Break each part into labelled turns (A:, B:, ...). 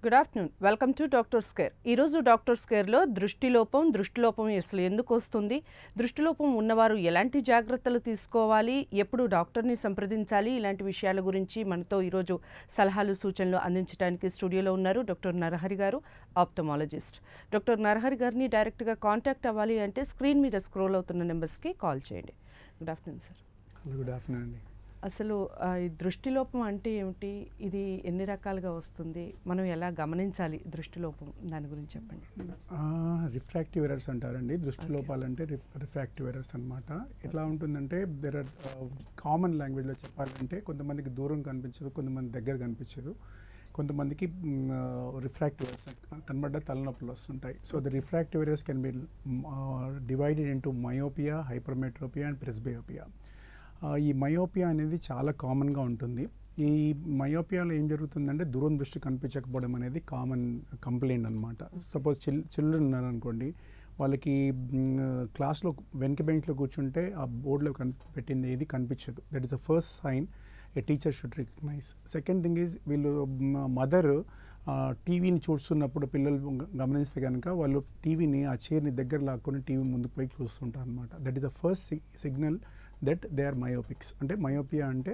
A: Good afternoon welcome to doctors care ఈరోజు doctors కేర్లో దృష్టిలోపం దృష్టిలోపం అసలు ఎందుకు వస్తుంది దృష్టిలోపం ఉన్నవారు ఎలాంటి జాగ్రత్తలు తీసుకోవాలి ఎప్పుడు డాక్టర్ని సంప్రదించాలి ఇలాంటి విషయాల గురించి మనతో ఈరోజు సలహాలు సూచనలు అందించడానికి స్టూడియోలో ఉన్నారు డాక్టర్ నరహరి గారు ఆప్థమాలజిస్ట్ డాక్టర్ నరహరి గారిని డైరెక్ట్గా కాంటాక్ట్ అవ్వాలి అంటే స్క్రీన్ మీద స్క్రోల్ అవుతున్న నెంబర్స్కి కాల్ చేయండి good afternoon sir
B: hello good afternoon అండి
A: అసలు ఆ, ఈ దృష్టిలోపం అంటే ఏమిటి ఇది ఎన్ని రకాలుగా వస్తుంది మనం ఎలా గమనించాలి దృష్టిలోపం దాని గురించి చెప్పండి
B: రిఫ్రాక్టివ్ ఎరర్స్ అంటారండి దృష్టి లోపాలంటే రిఫ్ రిఫ్రాక్టివ్ ఎరర్స్ అనమాట ఎట్లా ఉంటుందంటే దెర్ ఆర్ కామన్ లాంగ్వేజ్లో చెప్పాలంటే కొంతమందికి దూరం కనిపించదు కొంతమంది దగ్గర కనిపించదు కొంతమందికి రిఫ్రాక్టివ్ ఎరర్స్ కనబడ్డ తలనొప్పులు వస్తుంటాయి so the refractive errors can be divided into myopia hypermetropia and presbyopia ఆ, ఈ మయోపియా అనేది చాలా కామన్గా ఉంటుంది ఈ మయోపియాలో ఏం జరుగుతుందంటే దూరం దృష్టి కనిపించకపోవడం అనేది కామన్ కంప్లైంట్ అనమాట సపోజ్ చిల్ చిల్డ్రన్ ఉన్నారనుకోండి వాళ్ళకి మ్, క్లాస్లో వెనక బెంచ్లో కూర్చుంటే ఆ బోర్డులో కన్ పెట్టింది ఏది కనిపించదు that is the first sign a teacher should recognise second thing is వీళ్ళు మదర్ టీవీని చూస్తున్నప్పుడు పిల్లలు గ- గమనిస్తే కనుక వాళ్ళు టీవీని ఆ చైర్ని దగ్గర లాక్కొని టీవీ ముందుకు పోయి చూస్తుంటారు అనమాట that is the first signal that they are myopics అంటే మయోపియా అంటే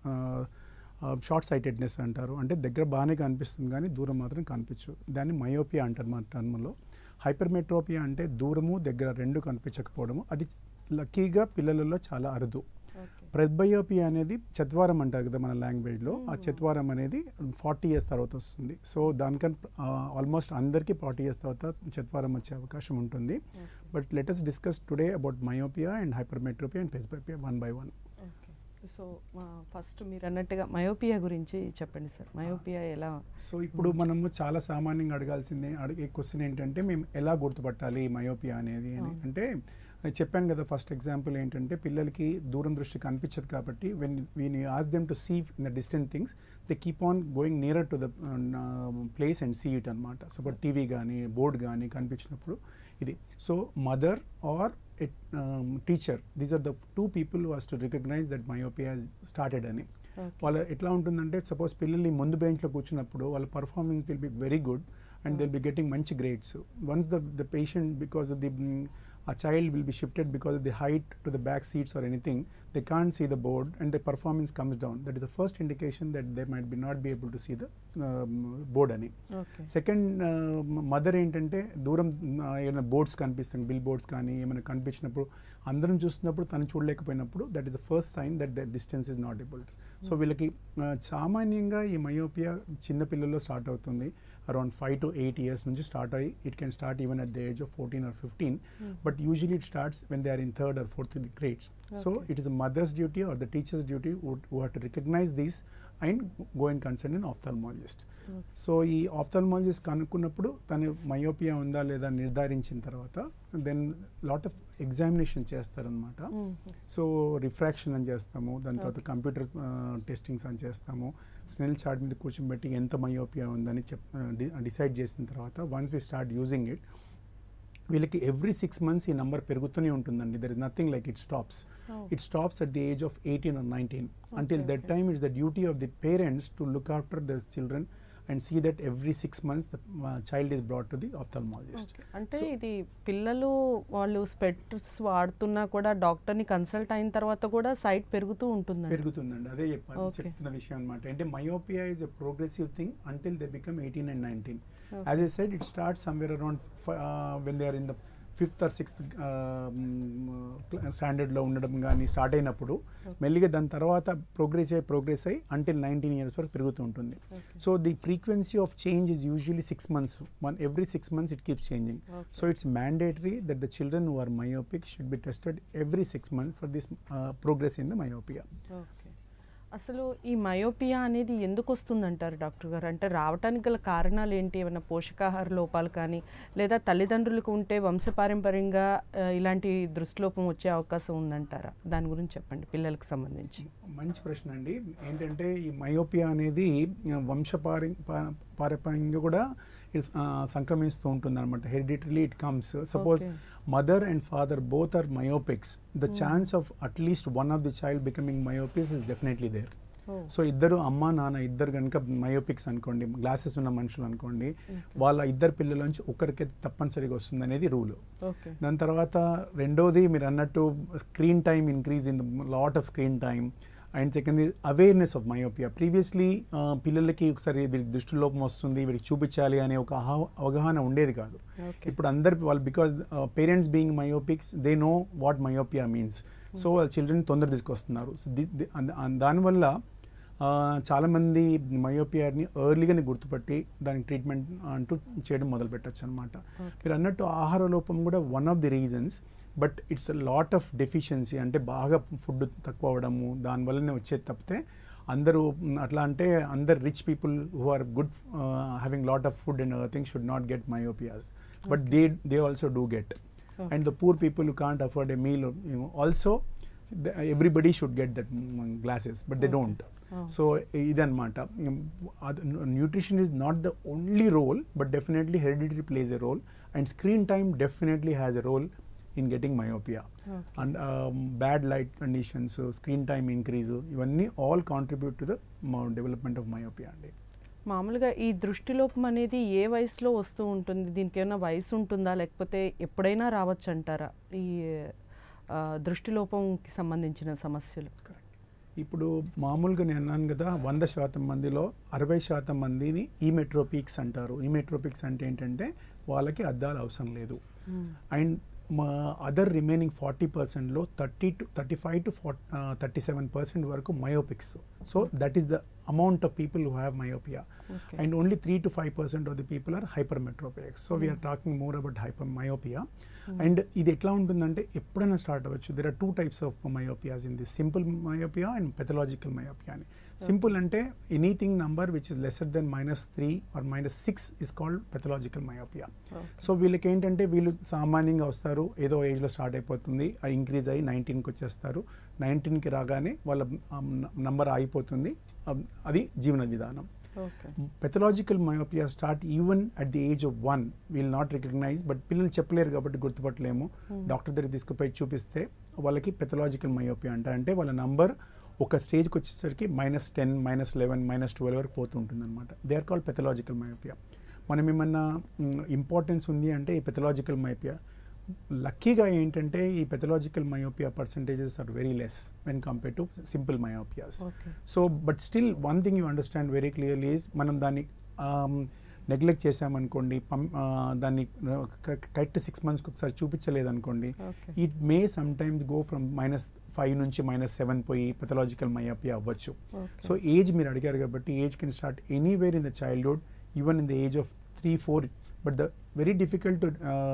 B: షార్ట్ సైటెడ్నెస్ అంటారు అంటే దగ్గర బాగానే కనిపిస్తుంది కానీ దూరం మాత్రం కనిపించదు దాన్ని మయోపియా అంటారు మన టర్మ్లో హైపర్మెట్రోపియా అంటే దూరము దగ్గర రెండు కనిపించకపోవడము అది లక్కీగా పిల్లలలో చాలా అరుదు ప్రెస్బయోపియా అనేది చత్వారం అంటారు కదా మన లాంగ్వేజ్లో ఆ చత్వారం అనేది ఫార్టీ ఇయర్స్ తర్వాత వస్తుంది సో దానికన్నా ఆల్మోస్ట్ అందరికీ ఫార్టీ ఇయర్స్ తర్వాత చత్వారం వచ్చే అవకాశం ఉంటుంది but latest discuss today about myopia and hypermetropia and presbyopia one by one
A: so first మీరు అన్నట్టుగా మయోపియా గురించి చెప్పండి సార్ మయోపియా ఎలా
B: సో ఇప్పుడు మనము చాలా సామాన్యంగా అడగాల్సింది అడిగే క్వశ్చన్ ఏంటంటే మేము ఎలా గుర్తుపట్టాలి మయోపియా అనేది అని అంటే నేను చెప్పాను కదా ఫస్ట్ ఎగ్జాంపుల్ ఏంటంటే పిల్లలకి దూరం దృష్టి కనిపించదు కాబట్టి when we ask them to see in the distant things they keep on going nearer to the place and see it అనమాట సపోజ్ టీవీ కానీ బోర్డ్ కానీ కనిపించినప్పుడు ఇది so mother or teacher these are the two people was to recognise that myopia started అని వాళ్ళ ఎట్లా ఉంటుందంటే suppose పిల్లల్ని ముందు బెంచ్లో కూర్చున్నప్పుడు వాళ్ళ performance will be very good and they'll be getting మంచి grades once the the patient because of the a child will be shifted because of the height to the back seats or anything they can't see the board and the performance comes down that is the first indication that they might be not be able to see the um, board అని
A: okay
B: second mother ఏంటంటే దూరం ఆ, ఏమైనా boards కనిపిస్తాయి bill boards కానీ ఏమైనా కనిపించినప్పుడు అందరం చూస్తున్నప్పుడు తను చూడలేకపోయినప్పుడు that is the first sign that the distance is not able so వీళ్ళకి ఆ, సామాన్యంగా ఈ మయోపియా చిన్న పిల్లల్లో స్టార్ట్ అవుతుంది around five to eight years నుంచి స్టార్ట్ అయ్యి it can start even at the age of fourteen or fifteen but usually it starts when they are in third or fourth grades so
A: Okay.
B: It is mother's duty or the teacher's duty who have to recognise these and go and consult in ophthalmologist so ఈ ophthalmologist కనుక్కున్నప్పుడు తను myopia ఉందా లేదా నిర్ధారించిన తర్వాత then lot of examination చేస్తారనమాట so refraction అని చేస్తాము దాని తర్వాత కంప్యూటర్ టెస్టింగ్స్ అని చేస్తాము స్నెల్ చార్ట్ మీద కూర్చోబెట్టి ఎంత మయోపియా ఉందని చెప్ డిసైడ్ చేసిన తర్వాత once we start using it వీళ్ళకి ఎవ్రీ సిక్స్ మంత్స్ ఈ నెంబర్ పెరుగుతూనే ఉంటుందండి there is nothing like it stops it stops at the age of eighteen or nineteen until that
A: okay.
B: Time it's the duty of the parents to look after the children and see that every six months the child is brought to the ophthalmologist
A: okay. అంటే
B: So-
A: ఇది పిల్లలు వాళ్ళు స్పెట్స్ వాడుతున్నా కూడా డాక్టర్ని consult అయిన తర్వాత కూడా సైట్ పెరుగుతూ ఉంటుంది
B: పెరుగుతుందండి అదే చెప్పాలి
A: Okay.
B: చెప్తున్న విషయం అనమాట అంటే myopia is a progressive thing until they become eighteen and nineteen
A: Okay.
B: As I said it start somewhere around when they are in the fifth or sixth స్టాండర్డ్లో ఉండడం కానీ స్టార్ట్ అయినప్పుడు మెల్లిగా దాని తర్వాత ప్రోగ్రెస్ అయ్యి ప్రోగ్రెస్ అయ్యి అంటిల్ నైన్టీన్ ఇయర్స్ వరకు పెరుగుతూ ఉంటుంది so the frequency of change is usually six months one every six months it keeps changing
A: Okay.
B: So it's mandatory that the children who are myopic should be tested every six months for this progress in the myopia
A: okay అసలు ఈ myopia అనేది ఎందుకు వస్తుందంటారు doctor గారు అంటే రావటానికి గల కారణాలు ఏంటి ఏమైనా పోషకాహార లోపాలు కానీ లేదా తల్లిదండ్రులకు ఉంటే వంశపారంపర్యంగా ఆ, ఇలాంటి దృష్టిలోపం వచ్చే అవకాశం ఉందంటారా దాని గురించి చెప్పండి పిల్లలకు సంబంధించి
B: మంచి ప్రశ్న అండి ఏంటంటే ఈ మయోపియా అనేది వంశపారి పా- పారపర్యంగా కూడా it's, ఆ, సంక్రమిస్తూ ఉంటుంది అనమాట hereditary it comes suppose
A: Okay.
B: Mother and father both are myopics the chance of at least one of the child becoming myopics is definitely there
A: Oh.
B: So ఇద్దరు అమ్మ నాన్న ఇద్దరు కనుక మయోపిక్స్ అనుకోండి గ్లాసెస్ ఉన్న మనుషులు అనుకోండి వాళ్ళ ఇద్దరు పిల్లల నుంచి ఒకరికైతే తప్పనిసరిగా వస్తుంది అనేది రూల్
A: ఓకే
B: దాని తర్వాత రెండోది మీరు అన్నట్టు screen time increase in the lot of screen time and second awareness of myopia previously పిల్లలకి ఒకసారి వీరికి దృష్టి లోపం వస్తుంది వీరికి చూపించాలి అనే ఒక అహ- అవగాహన ఉండేది కాదు
A: ఓకే
B: ఇప్పుడు అందరు వాళ్ళు because parents being myopics they know what myopia means so వాళ్ళ చిల్డ్రన్ తొందర తీసుకొస్తున్నారు సో ది- ది- అంద- అన్- దానివల్ల ఆ, చాలామంది మయోపియాని ఎర్లీగానే గుర్తుపట్టి దానికి ట్రీట్మెంట్ అంటూ చేయడం మొదలు పెట్టచ్చు అనమాట మీరు అన్నట్టు ఆహార లోపం కూడా one of the reasons but it's lot of deficiency అంటే బాగా ఫుడ్ తక్కువ అవ్వడము దానివల్లనే వచ్చేది తప్పితే అందరూ మ్, అట్లా అంటే అందరు rich people who are good having lot of food and thing should not get myopias but they they also do get and the poor people who can't afford a meal also everybody should get that glasses but they don't so ఇదన్నమాట nutrition is not the only role but definitely hereditary plays a role and screen time definitely has a role in getting myopia and bad light conditions screen time increase ఇవన్నీ all contribute to the development of myopia అండి
A: మామూలుగా ఈ దృష్టిలోపం అనేది ఏ వయసులో వస్తూ ఉంటుంది దీనికి ఏమైనా వయసు ఉంటుందా లేకపోతే ఎప్పుడైనా రావచ్చు అంటారా ఈ ఆ, దృష్టిలోపంకి సంబంధించిన సమస్యలు
B: ఇప్పుడు మామూలుగా నేను అన్నాను కదా వంద శాతం మందిలో అరవై శాతం మందిని ఈ మెట్రోపిక్స్ అంటారు ఈ మెట్రోపిక్స్ అంటే ఏంటంటే వాళ్ళకి అద్దాలు అవసరం లేదు అండ్ మా అదర్ రిమైనింగ్ ఫార్టీ పర్సెంట్లో thirty to thirty five to four thirty seven percent వరకు myopics so that is the amount of people who have myopia
A: Okay.
B: And only three to five percent of the people are hypermetropics so we're talking more about hyper myopia and ఇది ఎట్లా ఉంటుందంటే ఎప్పుడైనా start అవ్వచ్చు there are two types of myopias in the simple myopia and pathological myopia అని simple అంటే anything number which is lesser than minus three or minus six is called pathological myopia so వీళ్ళకి ఏంటంటే వీళ్ళు సామాన్యంగా వస్తారు ఏదో ఏజ్లో స్టార్ట్ అయిపోతుంది అది ఇంక్రీజ్ అయ్యి నైన్టీన్కి వచ్చేస్తారు నైన్టీన్కి రాగానే వాళ్ళ నంబర్ ఆగిపోతుంది అం- అది జీవన విధానం
A: okay
B: pathological myopia start even at the age of one we'll not recognise but పిల్లలు చెప్పలేరు కాబట్టి గుర్తుపట్టలేము డాక్టర్ దగ్గర తీసుకుపోయి చూపిస్తే వాళ్ళకి పెథలాజికల్ మయోపియా అంట అంటే వాళ్ళ నంబర్ ఒక స్టేజ్కి వచ్చేసరికి minus ten minus eleven minus twelve వరకు పోతుంటుంది అనమాట they are called pathological myopia మనం ఏమన్నా ఇంపార్టెన్స్ ఉంది అంటే ఈ పెథలాజికల్ మయోపియా లక్కీగా ఏంటంటే ఈ pathological myopia percentages are very less when compare to simple myopias
A: okay
B: so but still one thing you understand very clearly is మనం దాన్ని నెగ్లెక్ట్ చేసామనుకోండి పం ఆ, దాన్ని కరెక్ట్ సిక్స్ మంత్స్కి ఒకసారి చూపించలేదనుకోండి
A: okay
B: it may sometimes go from minus five నుంచి మైనస్ సెవెన్ పోయి పెథలాజికల్ మయోపియా అవ్వచ్చు
A: ఓకే
B: సో ఏజ్ మీరు అడిగారు కాబట్టి age can start anywhere in the childhood even in the age of three four but the very difficult to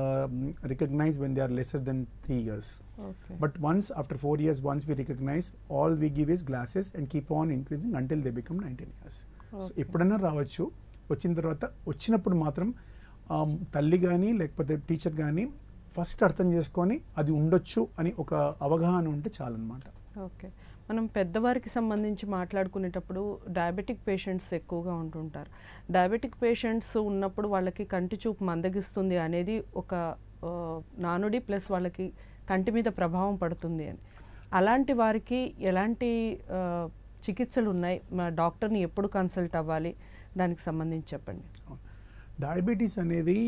B: recognise when they are lesser than three years
A: okay
B: But once after four years, once we recognize, all we give is glasses and keep on increasing until they become 19 years. So
A: Okay.
B: ఎప్పుడైనా రావచ్చు వచ్చిన తర్వాత వచ్చినప్పుడు మాత్రం ఆమ్, తల్లి కానీ లేకపోతే teacher కానీ ఫస్ట్ అర్థం చేసుకొని అది ఉండొచ్చు అని ఒక అవగాహన ఉంటే చాలన్నమాట
A: ఓకే మనం పెద్దవారికి సంబంధించి మాట్లాడుకునేటప్పుడు డయాబెటిక్ పేషెంట్స్ ఎక్కువగా ఉంటుంటారు డయాబెటిక్ పేషెంట్స్ ఉన్నప్పుడు వాళ్ళకి కంటి చూపు మందగిస్తుంది అనేది ఒక ఆ, నానుడి ప్లస్ వాళ్ళకి కంటి మీద ప్రభావం పడుతుంది అని అలాంటి వారికి ఎలాంటి ఆ, చికిత్సలు ఉన్నాయి మా డాక్టర్ని ఎప్పుడు కన్సల్ట్ అవ్వాలి దానికి సంబంధించి చెప్పండి
B: డయాబెటీస్ అనేది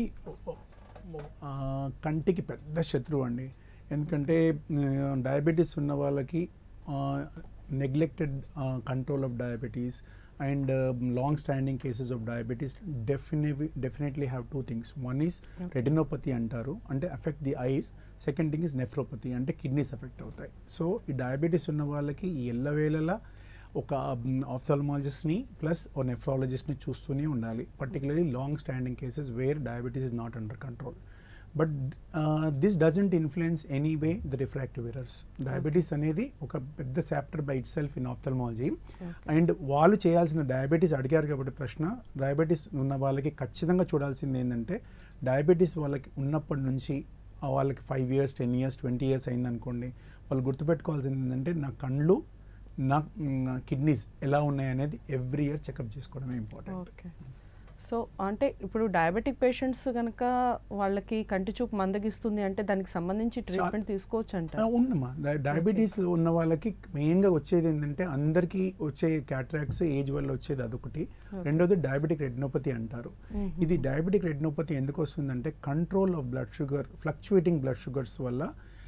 B: ఆ, కంటికి పెద్ద శత్రువు అండి ఎందుకంటే డయాబెటీస్ ఉన్న వాళ్ళకి neglected control of diabetes and long standing cases of diabetes definitely definitely have two things one is retinopathy అంటారు అంటే effect the eyes second thing is nephropathy అంటే కిడ్నీస్ ఎఫెక్ట్ అవుతాయి సో ఈ డయాబెటీస్ ఉన్న వాళ్ళకి ఎల్లవేళలా ఒక ఆఫ్థాలమాలజిస్ట్ని ప్లస్ ఓ నెఫ్రాలజిస్ట్ని చూస్తూనే ఉండాలి particularly long standing cases where diabetes is not under control but this doesn't influence any way the refractive errors diabetes అనేది ఒక పెద్ద chapter by itself in ophthalmology and వాళ్ళు చేయాల్సిన డయాబెటీస్ అడిగారు కాబట్టి ప్రశ్న డయాబెటీస్ ఉన్న వాళ్ళకి ఖచ్చితంగా చూడాల్సింది ఏంటంటే డయాబెటీస్ వాళ్ళకి ఉన్నప్పటి నుంచి ఆ వాళ్ళకి five years ten years twenty years అయిందనుకోండి వాళ్ళు గుర్తుపెట్టుకోవాల్సింది ఏంటంటే నా కళ్ళు నా కిడ్నీస్ ఎలా ఉన్నాయి అనేది ఎవ్రీ ఇయర్ చెకప్ చేసుకోవడమే ఇంపార్టెంట్
A: ఓకే సో అంటే ఇప్పుడు డయాబెటిక్ పేషెంట్స్ కనుక వాళ్ళకి కంటి చూపు మందగిస్తుంది అంటే దానికి సంబంధించి ట్రీట్మెంట్ తీసుకోవచ్చు
B: ఆ,
A: అంటారు
B: ఉందమ్మా డయ- డయాబెటీస్ ఉన్న వాళ్ళకి మెయిన్గా వచ్చేది ఏంటంటే అందరికీ వచ్చే క్యాట్రాక్స్ ఏజ్ వల్ల వచ్చేది అదొకటి రెండోది డయాబెటిక్ రెటినోపతి అంటారు ఇది డయాబెటిక్ రెటినోపతి ఎందుకు వస్తుందంటే control of blood sugar fluctuating blood sugars వల్ల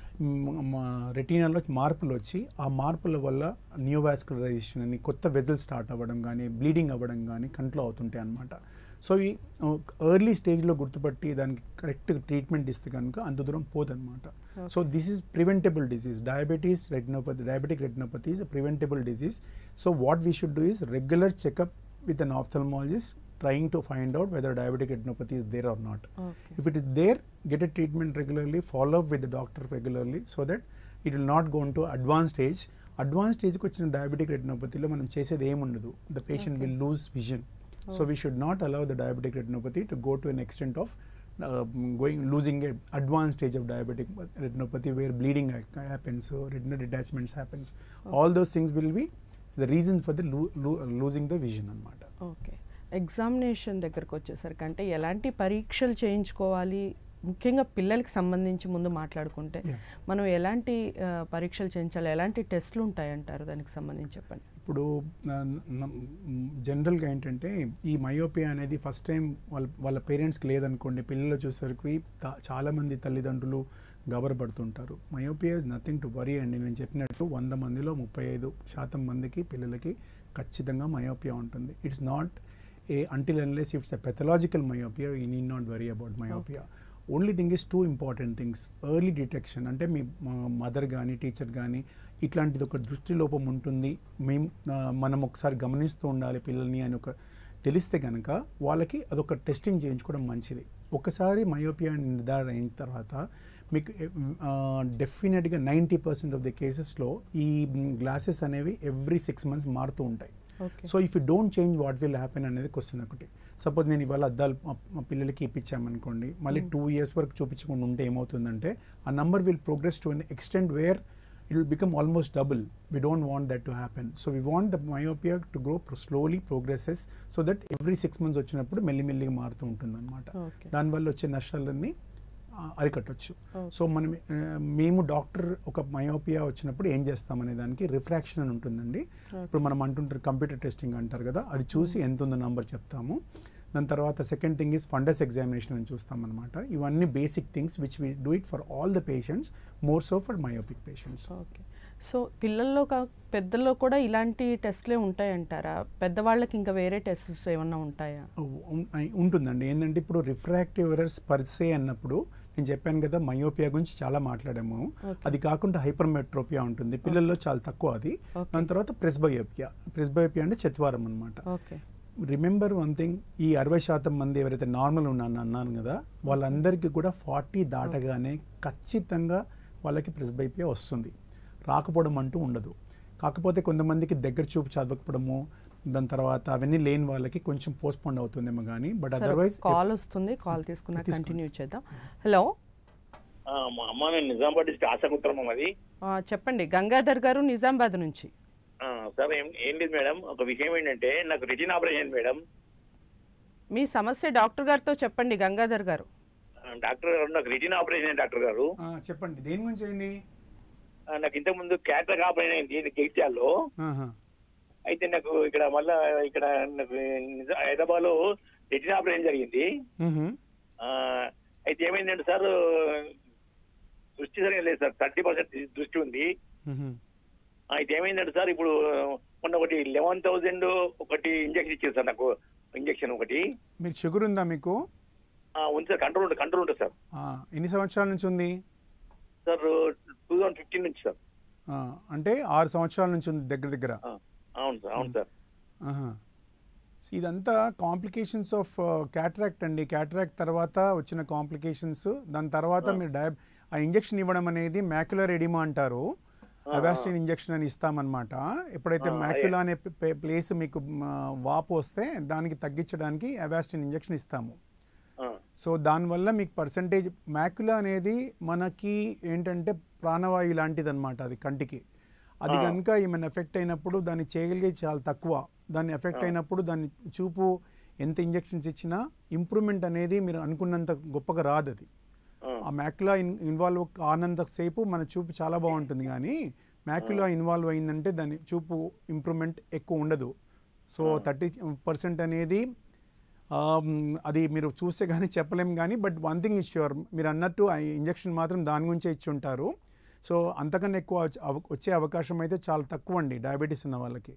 B: రెటీనాలో మార్పులు వచ్చి ఆ మార్పుల వల్ల న్యూవాస్కులరైజేషన్ అని కొత్త వెజల్ స్టార్ట్ అవ్వడం కానీ బ్లీడింగ్ అవ్వడం కానీ కంట్లో అవుతుంటాయి అన్నమాట సో ఈ ఎర్లీ స్టేజ్లో గుర్తుపట్టి దానికి కరెక్ట్ ట్రీట్మెంట్ ఇస్తే కనుక అంత దూరం పోదన్నమాట so this is preventable disease diabetes retinopathy diabetic retinopathy is preventable disease so what we should do is regular checkup with an ophthalmologist trying to find out whether diabetic retinopathy is there or not.
A: Okay.
B: If it is there, get a treatment regularly, follow up with the doctor regularly so that it will not go into advanced stage. Advance స్టేజ్కి వచ్చిన diabetic రెటినోపతిలో మనం చేసేది ఏముండదు the patient will lose vision so we should not allow the diabetic retinopathy to go to an extent of going losing a advance stage of diabetic retinopathy where bleeding happens retinal detachments happens all those things will be the reason for the losing the vision అనమాట
A: okay examination దగ్గరకు వచ్చేసరికి అంటే ఎలాంటి పరీక్షలు చేయించుకోవాలి ముఖ్యంగా పిల్లలకి సంబంధించి ముందు మాట్లాడుకుంటే
B: Yeah.
A: మనం ఎలాంటి ఆ, పరీక్షలు చేయించాలి ఎలాంటి టెస్ట్లు ఉంటాయంటారు దానికి సంబంధించి చెప్పండి
B: ఇప్పుడు జనరల్గా ఏంటంటే ఈ మయోపియా అనేది ఫస్ట్ టైం వాళ్ళ వాళ్ళ పేరెంట్స్కి లేదనుకోండి పిల్లలు చూసేసరికి తా- చాలామంది తల్లిదండ్రులు గబరపడుతుంటారు myopia is nothing to worry అండి నేను చెప్పినట్టు వంద మందిలో ముప్పై ఐదు శాతం మందికి పిల్లలకి ఖచ్చితంగా మయోపియా ఉంటుంది it's not a until unless it's a pathological myopia you need not worry about myopia only thing is two important things early detection అంటే మీ మదర్ కానీ టీచర్ కానీ ఇట్లాంటిది ఒక దృష్టి లోపం ఉంటుంది మేము ఆ, మనం ఒకసారి గమనిస్తూ ఉండాలి పిల్లల్ని అని ఒక తెలిస్తే కనుక వాళ్ళకి అదొక టెస్టింగ్ చేయించుకోవడం మంచిది ఒకసారి మయోపియా నిర్ధారణ అయిన తర్వాత మీకు డెఫినెట్గా నైంటీ పర్సెంట్ ఆఫ్ ది కేసెస్లో ఈ గ్లాసెస్ అనేవి ఎవ్రీ సిక్స్ మంత్స్ మారుతూ ఉంటాయి
A: okay
B: so if you don't change what will happen అనేది క్వశ్చన్ ఒకటి సపోజ్ నేను ఇవాళ అద్దాలు మా- మా పిల్లలకి ఇప్పించామనుకోండి మళ్ళీ టూ ఇయర్స్ వరకు చూపించకుండా ఉంటే ఏమవుతుందంటే ఆ number will progress to an extent where it will become almost double we don't want that to happen so we want the myopia to grow slowly progresses so that every six months వచ్చినప్పుడు మెల్లిమెల్లిగా మారుతూ ఉంటుంది అనమాట
A: okay
B: దానివల్ల వచ్చే నష్టాలన్నీ ఆ, అరికట్టొచ్చు
A: Okay.
B: So మనం ఆ, మేము డాక్టర్ ఒక మయోపియా వచ్చినప్పుడు ఏం చేస్తామనే దానికి రిఫ్రాక్షన్ అని ఉంటుందండి ఇప్పుడు మనం అంటుంటారు కంప్యూటర్ టెస్టింగ్ అంటారు కదా అది చూసి ఎంత ఉందో నంబర్ చెప్తాము దాని తర్వాత second thing is fundus examination అని చూస్తామన్నమాట ఇవన్నీ basic things which we do it for all the patients more so for myopic patients
A: okay so పిల్లల్లో కా పెద్దల్లో కూడా ఇలాంటి టెస్ట్లే ఉంటాయంటారా పెద్దవాళ్ళకి ఇంకా వేరే టెస్ట్స్ ఏమన్నా ఉంటాయా
B: ఉం- ఉంటుందండి ఏంటంటే ఇప్పుడు రిఫ్రాక్టివ్ ఎరర్స్ పర్సే అన్నప్పుడు నేను చెప్పాను కదా మయోపియా గురించి చాలా మాట్లాడాము
A: Okay.
B: అది కాకుండా హైపర్మెట్రోపియా ఉంటుంది పిల్లల్లో చాలా తక్కువ అది
A: Okay.
B: దాని తర్వాత ప్రెస్బయోపియా ప్రెస్బయోపియా అంటే చత్వారం అనమాట
A: ఓకే
B: రిమెంబర్ వన్ థింగ్ ఈ అరవై శాతం మంది ఎవరైతే నార్మల్ ఉన్నాను అన్నాను కదా వాళ్ళందరికీ కూడా ఫార్టీ దాటగానే ఖచ్చితంగా వాళ్ళకి ప్రెస్బైపియా వస్తుంది రాకపోవడం అంటూ ఉండదు కాకపోతే కొంతమందికి దగ్గర చూపు చదవకపోవడము దాని తర్వాత అవన్నీ లేని వాళ్ళకి కొంచెం పోస్ట్పోన్ అవుతుందేమో కానీ బట్ అదర్వైజ్
A: కాల్ వస్తుంది కాల్ తీసుకున్నా
B: తీసుకోండి.
A: కంటిన్యూ చేద్దాం హలో
C: ఆ, మా అమ్మ నేను నిజామాబాద్ డిస్ట్రిక్ట్ ఆశకుత్రం అది
A: ఆ, చెప్పండి గంగాధర్ గారు నిజామాబాద్ నుంచి
C: ఆ, సార్ ఏం ఏం లేదు మేడం ఒక విషయం ఏంటంటే నాకు రిటిన్ ఆపరేషన్ మేడం
A: మీ సమస్య డాక్టర్ గారితో చెప్పండి గంగాధర్ గారు
C: ఆ, డాక్టర్ గారు నాకు రిటిన్ ఆపరేషన్ డాక్టర్ గారు
B: చెప్పండి దేని గురించి అయింది
C: ఆ, నాకు ఇంతకు ముందు క్యాటర్ ఆపరేషన్ అయింది జగిత్యాల్లో
B: ఆహా.
C: అయితే నాకు ఇక్కడ మళ్ళా ఇక్కడ నాకు నిజా- హైదరాబాద్ లో రిటిన్ ఆపరేషన్ జరిగింది
B: మ్హూ.
C: ఆ, అయితే ఏమైందంటే సార్ దృష్టి సరిగా లేదు సార్ థర్టీ పర్సెంట్ దృష్టి ఉంది
B: మ్హూ.
C: ఆ, అయితే ఏమైందంటే సార్ ఇప్పుడు మొన్న ఒకటి లెవెన్ థౌజండ్ ఒకటి ఇంజక్షన్ ఇచ్చారు సార్ నాకు ఇంజక్షన్ ఒకటి
B: మీకు షుగర్ ఉందా మీకు
C: ఆ, ఉంది సార్ కంట్రోల్ ఉంటుంది కంట్రోల్ ఉంటుంది సార్
B: ఆ, ఎన్ని సంవత్సరాల నుంచి ఉంది
C: సార్ టూ థౌజండ్ ఫిఫ్టీన్ నుంచి సార్
B: ఆ, అంటే ఆరు సంవత్సరాల నుంచి ఉంది దగ్గర దగ్గర
C: ఆ, అవును సార్ అవును సార్
B: ఆహా. సో ఇదంతా కాంప్లికేషన్స్ ఆఫ్ క్యాట్రాక్ట్ అండి క్యాట్రాక్ట్ తర్వాత వచ్చిన కాంప్లికేషన్స్ దాని తర్వాత మీరు డయా ఆ ఇంజెక్షన్ ఇవ్వడం అనేది మ్యాక్యులర్ ఎడిమా అంటారు అవాస్టిన్ ఇంజెక్షన్ అని ఇస్తామన్నమాట ఎప్పుడైతే
C: ఆ,
B: మ్యాక్యులా అనే ప్లేస్ మీకు మ, వాపు వస్తే దానికి తగ్గించడానికి అవాస్టిన్ ఇంజెక్షన్ ఇస్తాము
C: ఆ,
B: సో దానివల్ల మీకు పర్సంటేజ్ మ్యాక్యులా అనేది మనకి ఏంటంటే ప్రాణవాయు లాంటిది అనమాట అది కంటికి అది
C: ఆ.
B: కనుక ఏమైనా ఎఫెక్ట్ అయినప్పుడు దాన్ని చేయగలిగేది చాలా తక్కువ దాన్ని ఎఫెక్ట్ అయినప్పుడు దాని చూపు ఎంత ఇంజెక్షన్స్ ఇచ్చినా ఇంప్రూవ్మెంట్ అనేది మీరు అనుకున్నంత గొప్పగా రాదు అది
C: ఆ.
B: ఆ మ్యాక్యులా ఇన్ ఇన్వాల్వ్ కానంతసేపు మన చూపు చాలా బాగుంటుంది కానీ మ్యాక్యులా ఇన్వాల్వ్ అయిందంటే దాని చూపు ఇంప్రూవ్మెంట్ ఎక్కువ ఉండదు సో థర్టీ పర్సెంట్ అనేది ఆమ్, అది మీరు చూస్తే కానీ చెప్పలేం కానీ but one thing is sure మీరు అన్నట్టు ఆ ఇంజెక్షన్ మాత్రం దాని గురించే ఇచ్చి ఉంటారు సో అంతకన్నా ఎక్కువ వచ్చే అవ- వచ్చే అవకాశం అయితే చాలా తక్కువ అండి డయాబెటీస్ ఉన్న వాళ్ళకి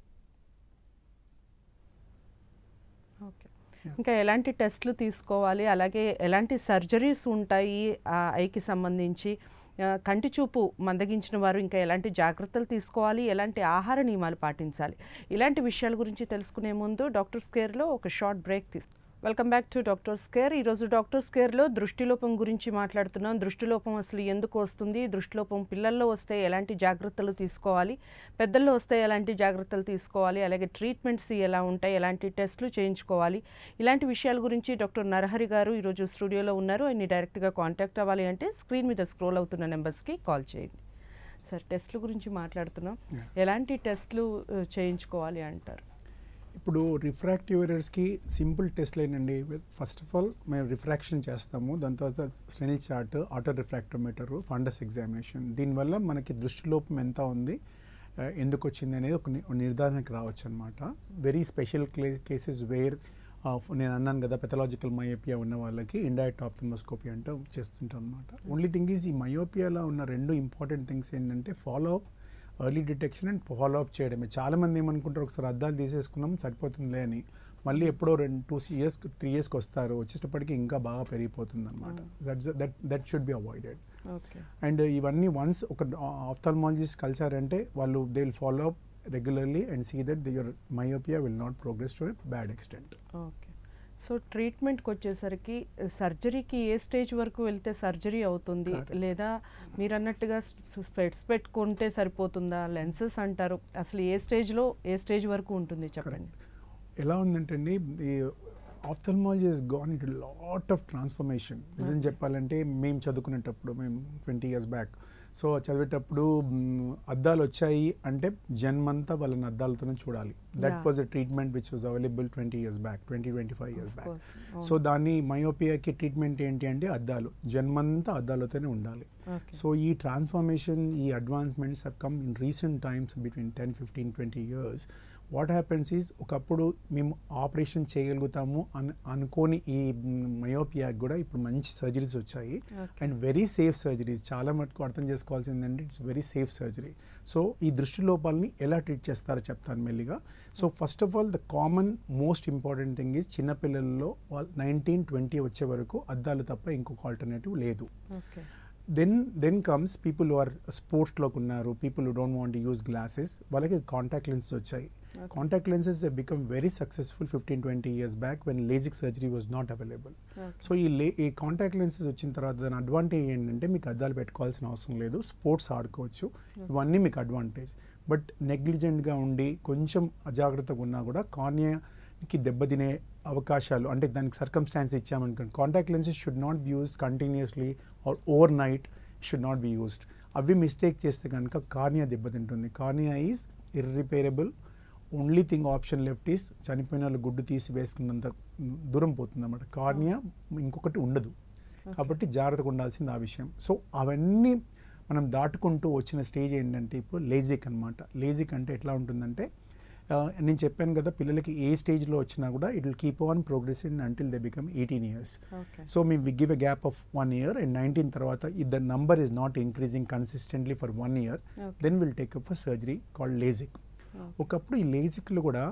A: ఓకే ఇంకా ఎలాంటి టెస్ట్లు తీసుకోవాలి అలాగే ఎలాంటి సర్జరీస్ ఉంటాయి ఆ ఐకి సంబంధించి ఆ, కంటి చూపు మందగించిన వారు ఇంకా ఎలాంటి జాగ్రత్తలు తీసుకోవాలి ఎలాంటి ఆహార నియమాలు పాటించాలి ఇలాంటి విషయాల గురించి తెలుసుకునే ముందు డాక్టర్స్ కేర్లో ఒక షార్ట్ బ్రేక్ తీసు welcome back to doctors care ఈరోజు డాక్టర్స్ కేర్లో దృష్టిలోపం గురించి మాట్లాడుతున్నాం దృష్టిలోపం అసలు ఎందుకు వస్తుంది దృష్టిలోపం పిల్లల్లో వస్తే ఎలాంటి జాగ్రత్తలు తీసుకోవాలి పెద్దల్లో వస్తే ఎలాంటి జాగ్రత్తలు తీసుకోవాలి అలాగే ట్రీట్మెంట్స్ ఎలా ఉంటాయి ఎలాంటి టెస్టులు చేయించుకోవాలి ఇలాంటి విషయాల గురించి డాక్టర్ నరహరి గారు ఈరోజు స్టూడియోలో ఉన్నారు ఆయన్ని డైరెక్ట్గా కాంటాక్ట్ అవ్వాలి అంటే స్క్రీన్ మీద స్క్రోల్ అవుతున్న నెంబర్స్కి కాల్ చేయండి సార్ టెస్ట్ల గురించి మాట్లాడుతున్నాం ఎలాంటి టెస్ట్లు ఆ, చేయించుకోవాలి అంటారు
B: ఇప్పుడు రిఫ్రాక్టివ్ ఎరర్స్కి సింపుల్ టెస్ట్ లేనండి ఫస్ట్ ఆఫ్ ఆల్ మేము రిఫ్రాక్షన్ చేస్తాము దాని తర్వాత Snell chart auto refractometer fundus examination దీనివల్ల మనకి దృష్టిలోపం ఎంత ఉంది ఆ, ఎందుకు వచ్చింది అనేది ఒక ని- నిర్ధారణకు రావచ్చు అనమాట వెరీ స్పెషల్ కేసెస్ వేర్ నేను అన్నాను కదా పెథలాజికల్ మయోపియా ఉన్న వాళ్ళకి ఇండైరెక్ట్ ఆప్థమోస్కోపీ అంటే చేస్తుంటాం అనమాట ఓన్లీ థింగ్ ఈజ్ ఈ మయోపియాలో ఉన్న రెండు ఇంపార్టెంట్ థింగ్స్ ఏంటంటే follow up early detection and follow up చేయడమే చాలామంది ఏమనుకుంటారు ఒకసారి అద్దాలు తీసేసుకున్నాం సరిపోతుందిలే అని మళ్ళీ ఎప్పుడో రెండు టూ ఇయర్స్ త్రీ ఇయర్స్కి వస్తారు వచ్చేటప్పటికి ఇంకా బాగా పెరిగిపోతుంది అనమాట that's that that should be avoided
A: okay
B: and ఇవన్నీ వన్స్ ఒక ఆఫ్థల్మాలజిస్ట్ కలిసారంటే వాళ్ళు they will follow up regularly and see that your myopia will not progress to bad extent
A: okay so ట్రీట్మెంట్కి వచ్చేసరికి సర్జరీకి ఏ స్టేజ్ వరకు వెళ్తే సర్జరీ అవుతుంది
B: Correct.
A: లేదా మీరు అన్నట్టుగా స్పెట్స్ పెట్టుకుంటే సరిపోతుందా లెన్సెస్ అంటారు అసలు ఏ స్టేజ్లో ఏ స్టేజ్ వరకు ఉంటుంది చెప్పండి
B: ఎలా ఉందంటే అండి ఈ ophthalmology is gone it lot of transformation నిజం చెప్పాలంటే మేము చదువుకునేటప్పుడు మేము ట్వంటీ ఇయర్స్ బ్యాక్ సో చదివేటప్పుడు మ్, అద్దాలు వచ్చాయి అంటే జన్మంతా వాళ్ళని అద్దాలతోనే చూడాలి that
A: Yeah.
B: Was a treatment which was available twenty years back twenty twenty five years back
A: course. అవును.
B: సో దాన్ని మయోపియాకి ట్రీట్మెంట్ ఏంటి అంటే అద్దాలు జన్మంతా అద్దాలతోనే ఉండాలి
A: ఓకే
B: సో ఈ ట్రాన్స్ఫర్మేషన్ ఈ advancements have come in recent times between ten fifteen twenty years what happens is ఒకప్పుడు మేము ఆపరేషన్ చేయగలుగుతాము అని అనుకోని ఈ మయోపియాకి కూడా ఇప్పుడు మంచి సర్జరీస్ వచ్చాయి
A: Okay.
B: And very safe surgeries చాలా మటుకు అర్థం చేసుకోవాల్సింది ఏంటంటే it's very safe surgery so ఈ దృష్టి లోపాలని ఎలా ట్రీట్ చేస్తారో చెప్తాను మెల్లిగా so first of all the common most important thing is చిన్నపిల్లల్లో వాళ్ళు నైన్టీన్ ట్వంటీ వచ్చే వరకు అద్దాలు తప్ప ఇంకొక ఆల్టర్నేటివ్ లేదు
A: okay
B: then then comes people are స్పోర్ట్స్లోకి ఉన్నారు people don't want use glasses వాళ్ళకి కాంటాక్ట్ లెన్సెస్ వచ్చాయి contact lenses become very successful fifteen twenty years back when LASIK surgery was not available so ఈ లే ఈ కాంటాక్ట్ లెన్సెస్ వచ్చిన తర్వాత దాని అడ్వాంటేజ్ ఏంటంటే మీకు అద్దాలు పెట్టుకోవాల్సిన అవసరం లేదు స్పోర్ట్స్ ఆడుకోవచ్చు ఇవన్నీ మీకు అడ్వాంటేజ్ బట్ నెగ్లిజెంట్గా ఉండి కొంచెం అజాగ్రత్తగా ఉన్నా కూడా కార్నియాకి దెబ్బతినే అవకాశాలు అంటే దానికి సర్కమ్స్టాన్స్ ఇచ్చామనుకోండి contact lenses should not be used continuously or overnight should not be used అవి మిస్టేక్ చేస్తే కనుక కార్నియా దెబ్బతింటుంది cornea is irreparable only thing option left is చనిపోయిన వాళ్ళు గుడ్డు తీసి వేసుకున్నంత దూరం పోతుంది అన్నమాట కార్నియా ఇంకొకటి ఉండదు కాబట్టి జాగ్రత్తగా ఉండాల్సింది ఆ విషయం సో అవన్నీ మనం దాటుకుంటూ వచ్చిన స్టేజ్ ఏంటంటే ఇప్పుడు లేజిక్ అనమాట లేజిక్ అంటే ఎట్లా ఉంటుందంటే ఆ, నేను చెప్పాను కదా పిల్లలకి ఏ స్టేజ్లో వచ్చినా కూడా it will keep on progressing until they become eighteen years
A: okay
B: so మేము we give a gap of one year and nineteen తర్వాత if the number is not increasing consistently for one year
A: Okay.
B: Then will take up for surgery called LASIK
A: Okay.
B: ఒకప్పుడు ఈ లేజిక్లో కూడా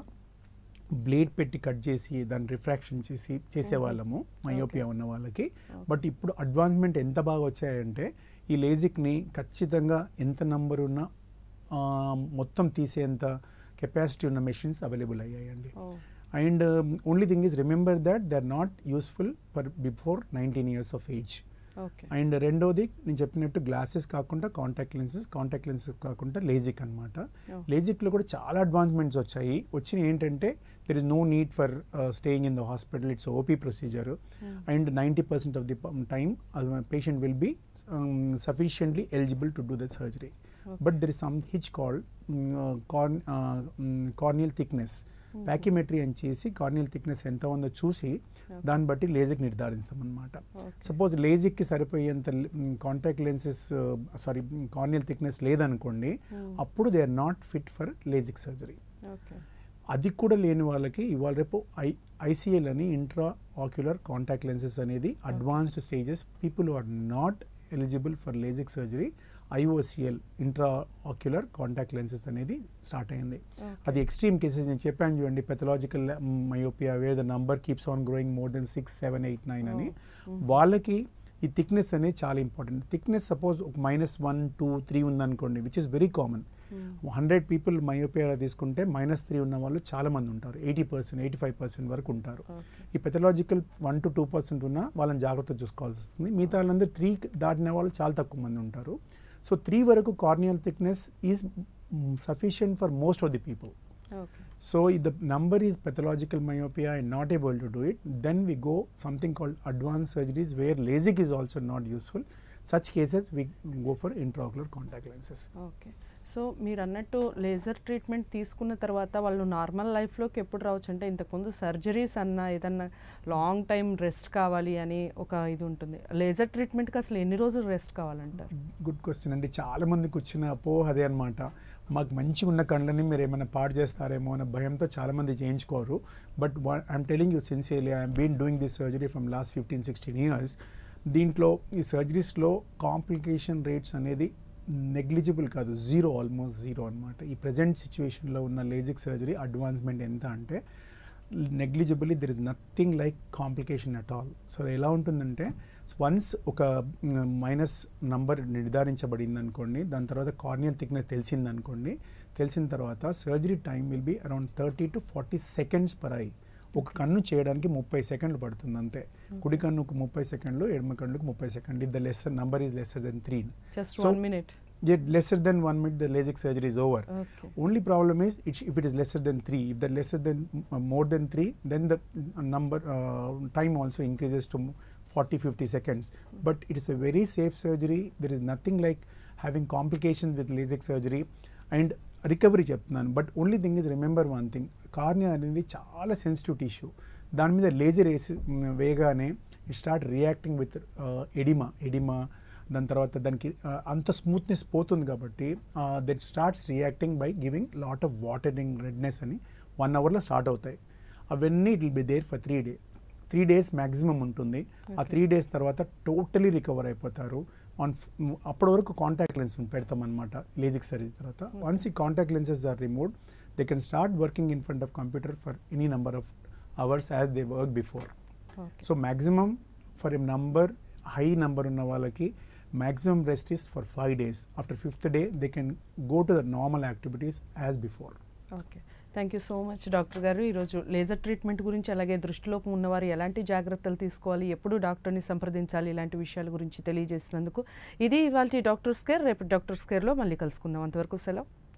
B: blade పెట్టి cut చేసి దాన్ని refraction చేసి చేసేవాళ్ళము myopia ఉన్న వాళ్ళకి బట్ ఇప్పుడు అడ్వాన్స్మెంట్ ఎంత బాగా వచ్చాయంటే ఈ లేజిక్ని ఖచ్చితంగా ఎంత నంబర్ ఉన్న ఆ, మొత్తం తీసేంత కెపాసిటీ ఉన్న మెషిన్స్ అవైలబుల్ అయ్యాయండి
A: ఓ
B: and only thing is remember that they are not useful for before nineteen years of age
A: okay
B: and రెండోది నేను చెప్పినట్టు గ్లాసెస్ కాకుండా కాంటాక్ట్ లెన్సెస్ కాంటాక్ట్ లెన్సెస్ కాకుండా లేజిక్ అనమాట
A: Oh.
B: లేజిక్లో కూడా చాలా అడ్వాన్స్మెంట్స్ వచ్చాయి వచ్చిన ఏంటంటే there is no need for staying in the hospital it's OP procedure and ninety percent of the time patient will be sufficiently eligible to do the surgery but there is some hitch called corneal thickness pachymetry అని చేసి corneal thickness ఎంత ఉందో చూసి దాన్ని బట్టి LASIK నిర్ధారిస్తాం అనమాట suppose లేజిక్కి సరిపోయేంత contact lenses sorry corneal thickness లేదనుకోండి అప్పుడు they are not fit for LASIK surgery
A: okay
B: అది కూడా లేని వాళ్ళకి ఇవాళ రేపు ఐ ఐసీఎల్ అని ఇంట్రా ఆక్యులర్ కాంటాక్ట్ లెన్సెస్ అనేది advanced stages people are not eligible for LASIK surgery IOCL intraocular contact lenses అనేది స్టార్ట్ అయింది అది ఎక్స్ట్రీమ్ కేసెస్ నేను చెప్పాను చూడండి pathological myopia where the number keeps on growing more then six seven eight nine అని వాళ్ళకి ఈ thickness అనేది చాలా ఇంపార్టెంట్ థిక్నెస్ సపోజ్ ఒక మైనస్ వన్ టూ త్రీ ఉందనుకోండి which is very common hundred people myopia తీసుకుంటే మైనస్ త్రీ ఉన్న వాళ్ళు చాలా మంది ఉంటారు eighty percent eighty five percent వరకు ఉంటారు ఈ pathological one to two percent ఉన్న వాళ్ళని జాగ్రత్త చూసుకోవాల్సి వస్తుంది మిగతా వాళ్ళందరూ త్రీ దాటిన వాళ్ళు చాలా తక్కువ మంది ఉంటారు సో త్రీ వరకు corneal thickness is sufficient for most of the people
A: okay
B: So if the number is pathological myopia and not able to do it, then we go something called advanced surgeries where LASIK is also not useful. Such cases we go for intraocular contact lenses.
A: Okay so మీరు అన్నట్టు laser treatment తీసుకున్న తర్వాత వాళ్ళు normal లైఫ్లోకి ఎప్పుడు రావచ్చు అంటే ఇంతకుముందు సర్జరీస్ అన్న ఏదన్నా లాంగ్ టైం రెస్ట్ కావాలి అని ఒక ఇది ఉంటుంది లేజర్ ట్రీట్మెంట్కి అసలు ఎన్ని రోజులు రెస్ట్ కావాలంటారు
B: గుడ్ క్వశ్చన్ అండి చాలా మందికి వచ్చిన అపోహ అదే అనమాట మాకు మంచిగా ఉన్న కళ్ళని మీరు ఏమైనా పాడు చేస్తారేమో అనే భయంతో చాలా మంది చేయించుకోరు but I'm telling you sincerely I'm been doing this surgery from last fifteen sixteen years దీంట్లో ఈ సర్జరీస్లో కాంప్లికేషన్ రేట్స్ అనేది నెగ్లిజిబుల్ కాదు జీరో ఆల్మోస్ట్ జీరో అనమాట ఈ ప్రజెంట్ సిచ్యువేషన్లో ఉన్న లేజిక్ సర్జరీ అడ్వాన్స్మెంట్ ఎంత అంటే negligibly there is nothing like complication at all so ఎలా ఉంటుందంటే వన్స్ ఒక మైనస్ నంబర్ నిర్ధారించబడింది అనుకోండి దాని తర్వాత కార్నియల్ థిక్నెస్ తెలిసింది అనుకోండి తెలిసిన తర్వాత surgery time will be around thirty to forty seconds per eye ఒక కన్ను చేయడానికి ముప్పై సెకండ్లు పడుతుంది అంతే కుడి కన్నుకు ముప్పై సెకండ్లు ఎడమ కన్నుకు ముప్పై సెకండ్లు the lesser number is lesser than three
A: just
B: So-
A: one minute
B: yet lesser than one minute the LASIK surgery is over
A: okay
B: only problem is it, if it is lesser than 3 if that lesser than uh, more than 3 then the uh, number uh, time also increases to 40 50 seconds but it is a very safe surgery there is nothing like having complications with LASIK surgery and recovery చెప్తున్నాను but only thing is remember one thing cornea అనేది చాలా sensitive tissue దాని మీద laser వేసి వేయగానే it start reacting with oedema oedema దాని తర్వాత దానికి uh, అంత స్మూత్నెస్ పోతుంది కాబట్టి that starts reacting by giving lot of watering redness అని వన్ అవర్లో స్టార్ట్ అవుతాయి అవన్నీ it will be there for three day three days maximum ఉంటుంది ఆ త్రీ డేస్ తర్వాత టోటలీ రికవర్ అయిపోతారు ఆన్ అప్పటి వరకు కాంటాక్ట్ లెన్స్ పెడతాం అనమాట లేజిక్ సర్జరీ తర్వాత వన్స్ ఈ contact lenses are removed they can start working in front of computer for any number of hours as they work before
A: okay
B: so maximum for a number high number ఉన్న వాళ్ళకి maximum rest is for five days after fifth day they can go to the normal activities as before
A: okay thank you so much doctor గారు ఈరోజు laser treatment గురించి అలాగే దృష్టిలోపం ఉన్నవారు ఎలాంటి జాగ్రత్తలు తీసుకోవాలి ఎప్పుడు డాక్టర్ని సంప్రదించాలి ఇలాంటి విషయాల గురించి తెలియజేసినందుకు ఇది ఇవాళ డాక్టర్స్ కేర్ రేపు డాక్టర్స్ కేర్లో మళ్ళీ కలుసుకుందాం అంతవరకు సెలవు